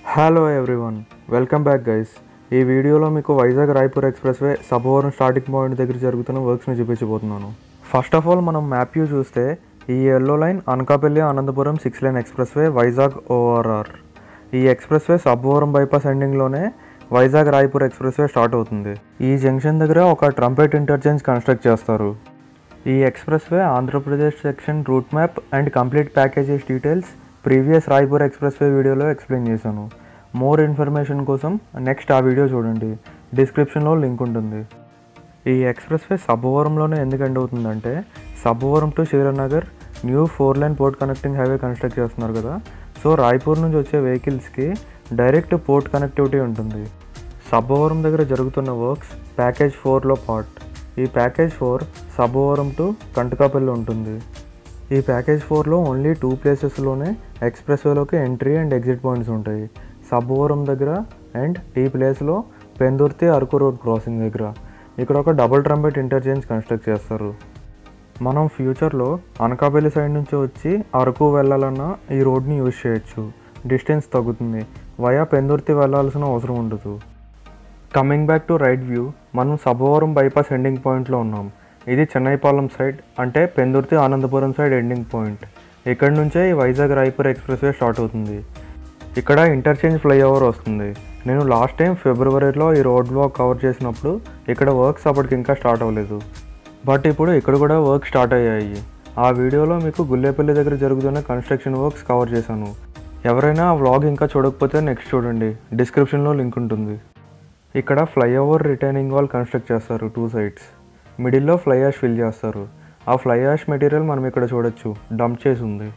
hello everyone welcome back guys ఈ వీడియోలో మీకు Vizag Raipur expressway Sabbavaram starting point దగ్గర జరుగుతున్న వర్క్స్ని చూపించబోతున్నాను ఫస్ట్ ఆఫ్ ఆల్ మనం మ్యాప్ వ్యూ చూస్తే ఈ yellow line Anakapalli Anantapuram six line expressway Vizag ORR ఈ ఎక్స్ప్రెస్ వే సబ్బవరం బైపాస్ ఎండింగ్లోనే Vizag Raipur expressway start అవుతుంది ఈ జంక్షన్ దగ్గర ఒక ట్రంపెట్ ఇంటర్చేంజ్ కన్స్ట్రక్ట్ చేస్తారు ఈ expressway Andhra Pradesh section route map and complete packages details previous Raipur expressway వీడియోలో ఎక్స్ప్లెయిన్ చేశాను మోర్ ఇన్ఫర్మేషన్ కోసం నెక్స్ట్ ఆ వీడియో చూడండి డిస్క్రిప్షన్లో లింక్ ఉంటుంది ఈ ఎక్స్ప్రెస్ వే సబ్బవరంలోనే ఎందుకు ఎండ్ అవుతుందంటే Sabbavaram to Sivanagar new four line port connecting highway construct చేస్తున్నారు కదా సో రాయ్పూర్ నుంచి వచ్చే వెహికల్స్కి డైరెక్ట్ పోర్ట్ కనెక్టివిటీ ఉంటుంది సబ్బవరం దగ్గర జరుగుతున్న వర్క్స్ ప్యాకేజ్ ఫోర్లో పార్ట్ ఈ package four Sabbavaram to Kantakapalli ఉంటుంది ఈ ప్యాకేజ్ ఫోర్లో ఓన్లీ టూ ప్లేసెస్లోనే ఎక్స్ప్రెస్ వేలోకి ఎంట్రీ అండ్ ఎగ్జిట్ పాయింట్స్ ఉంటాయి సబ్బవరం దగ్గర అండ్ ఈ ప్లేస్లో పెందుర్తి అరకు రోడ్ క్రాసింగ్ దగ్గర ఇక్కడ ఒక డబుల్ ట్రంపెట్ ఇంటర్చేంజ్ కన్స్ట్రక్ట్ చేస్తారు మనం ఫ్యూచర్లో అనకాపల్లి సైడ్ నుంచి వచ్చి అరకు వెళ్ళాలన్నా ఈ రోడ్ని యూజ్ చేయొచ్చు డిస్టెన్స్ తగ్గుతుంది వయా పెందుర్తి వెళ్ళాల్సిన అవసరం ఉండదు coming back to right view మనం సబ్బవరం బైపాస్ ఎండింగ్ పాయింట్లో ఉన్నాం ఇది చెన్నైపాలెం సైడ్ అంటే Pendurthi Anandapuram side ending point ఇక్కడ నుంచే ఈ Vizag Raipur expressway start అవుతుంది ఇక్కడ ఇంటర్చేంజ్ ఫ్లైఓవర్ వస్తుంది నేను లాస్ట్ టైం ఫిబ్రవరిలో ఈ రోడ్ వాక్ కవర్ చేసినప్పుడు ఇక్కడ వర్క్స్ అప్పటికి ఇంకా స్టార్ట్ అవ్వలేదు బట్ ఇప్పుడు ఇక్కడ కూడా వర్క్ స్టార్ట్ అయ్యాయి ఆ వీడియోలో మీకు గుల్లేపల్లి దగ్గర జరుగుతున్న కన్స్ట్రక్షన్ వర్క్స్ కవర్ చేశాను ఎవరైనా ఆ వ్లాగ్ ఇంకా చూడకపోతే నెక్స్ట్ చూడండి డిస్క్రిప్షన్లో లింక్ ఉంటుంది ఇక్కడ ఫ్లైఓవర్ రిటైనింగ్ వాల్ కన్స్ట్రక్ట్ చేస్తారు టూ సైడ్స్ మిడిల్లో ఫ్లై యాష్ ఫిల్ చేస్తారు ఆ ఫ్లై యాష్ మెటీరియల్ మనం ఇక్కడ చూడొచ్చు డంప్ చేసి ఉంది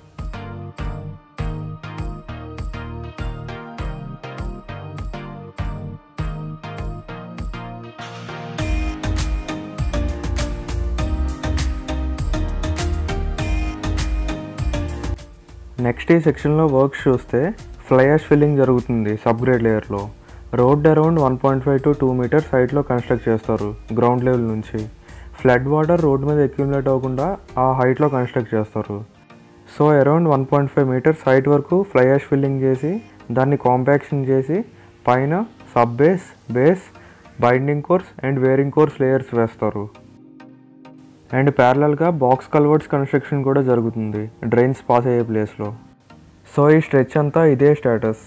నెక్స్ట్ ఈ సెక్షన్లో వర్క్స్ చూస్తే ఫ్లై యాష్ ఫిల్లింగ్ జరుగుతుంది సబ్గ్రేడ్ లేయర్లో road around one point five to two metres హైట్లో కన్స్ట్రక్ట్ చేస్తారు గ్రౌండ్ లెవెల్ నుంచి ఫ్లడ్ వాటర్ రోడ్ మీద అక్యుములేట్ అవ్వకుండా ఆ హైట్లో కన్స్ట్రక్ట్ చేస్తారు so around one point five metres height వరకు ఫ్లై యాష్ ఫిల్లింగ్ చేసి దాన్ని కాంపాక్షన్ చేసి పైన sub base base binding course and wearing course layers వేస్తారు అండ్ ప్యారలల్గా బాక్స్ కల్వర్ట్స్ కన్స్ట్రక్షన్ కూడా జరుగుతుంది డ్రైన్స్ పాస్ అయ్యే ప్లేస్లో సో ఈ స్ట్రెచ్ అంతా ఇదే స్టేటస్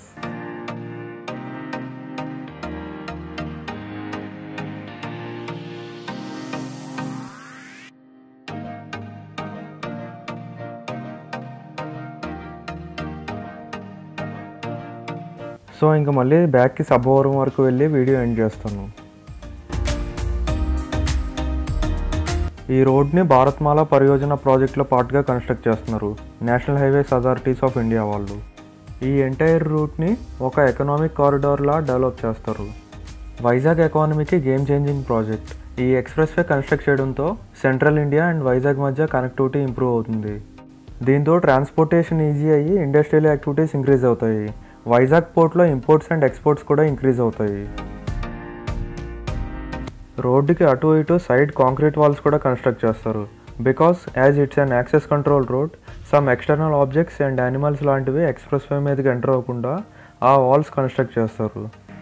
సో ఇంకా మళ్ళీ బ్యాక్కి సబ్బవరం వరకు వెళ్ళి వీడియో ఎండ్ చేస్తాను ఈ రోడ్ని భారత్మాల పరియోజన ప్రాజెక్టులో పార్ట్గా కన్స్ట్రక్ట్ చేస్తున్నారు national highways authorities of India వాళ్ళు ఈ ఎంటైర్ రూట్ని ఒక ఎకనామిక్ కారిడార్లా డెవలప్ చేస్తారు వైజాగ్ ఎకానమీకి గేమ్ చేంజింగ్ ప్రాజెక్ట్ ఈ ఎక్స్ప్రెస్ వే కన్స్ట్రక్ట్ చేయడంతో సెంట్రల్ ఇండియా అండ్ వైజాగ్ మధ్య కనెక్టివిటీ ఇంప్రూవ్ అవుతుంది దీంతో ట్రాన్స్పోర్టేషన్ ఈజీ అయ్యి ఇండస్ట్రియల్ యాక్టివిటీస్ ఇంక్రీజ్ అవుతాయి వైజాగ్ పోర్ట్లో ఇంపోర్ట్స్ అండ్ ఎక్స్పోర్ట్స్ కూడా ఇంక్రీజ్ అవుతాయి రోడ్డుకి అటు ఇటు సైడ్ కాంక్రీట్ వాల్స్ కూడా కన్స్ట్రక్ట్ చేస్తారు because as it's an access control road some external objects and animals లాంటివి ఎక్స్ప్రెస్ వే మీదకి ఎంటర్ అవ్వకుండా ఆ వాల్స్ కన్స్ట్రక్ట్ చేస్తారు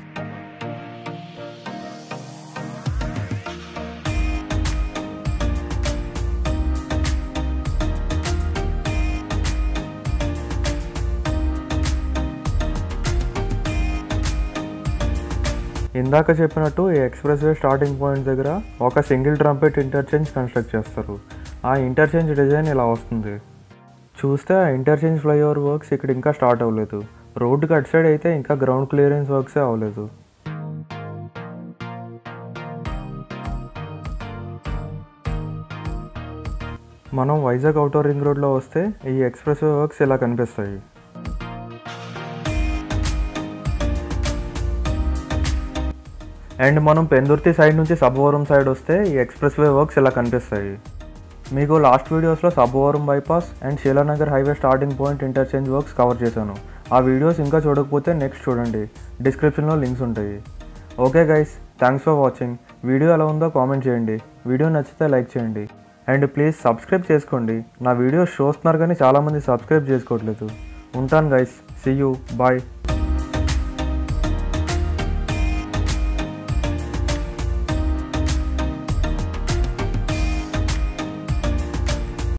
ఇందాక చెప్పినట్టు ఈ ఎక్స్ప్రెస్ వే స్టార్టింగ్ పాయింట్ దగ్గర ఒక సింగిల్ ట్రంపెట్ ఇంటర్చేంజ్ కన్స్ట్రక్ట్ చేస్తారు ఆ ఇంటర్చేంజ్ డిజైన్ ఇలా వస్తుంది చూస్తే ఆ ఇంటర్చేంజ్ ఫ్లైఓవర్ వర్క్స్ ఇక్కడ ఇంకా స్టార్ట్ అవ్వలేదు రోడ్డుకి అటు సైడ్ అయితే ఇంకా గ్రౌండ్ క్లియరెన్స్ వర్క్సే అవ్వలేదు మనం వైజాగ్ అవుటర్ రింగ్ రోడ్లో వస్తే ఈ ఎక్స్ప్రెస్ వే వర్క్స్ ఇలా కనిపిస్తాయి అండ్ మనం పెందుర్తి సైడ్ నుంచి సబ్బవరం సైడ్ వస్తే ఈ ఎక్స్ప్రెస్ వే వర్క్స్ ఇలా కనిపిస్తాయి మీకు లాస్ట్ వీడియోస్లో Sabbavaram bypass and Sheelanagar highway starting point interchange works cover చేశాను ఆ వీడియోస్ ఇంకా చూడకపోతే నెక్స్ట్ చూడండి డిస్క్రిప్షన్లో లింక్స్ ఉంటాయి okay guys thanks for watching video ఎలా ఉందో కామెంట్ చేయండి వీడియో నచ్చితే లైక్ చేయండి అండ్ ప్లీజ్ సబ్స్క్రైబ్ చేసుకోండి నా వీడియోస్ చూస్తున్నారు కానీ చాలామంది సబ్స్క్రైబ్ చేసుకోవట్లేదు ఉంటాను గైస్ సీ యూ బాయ్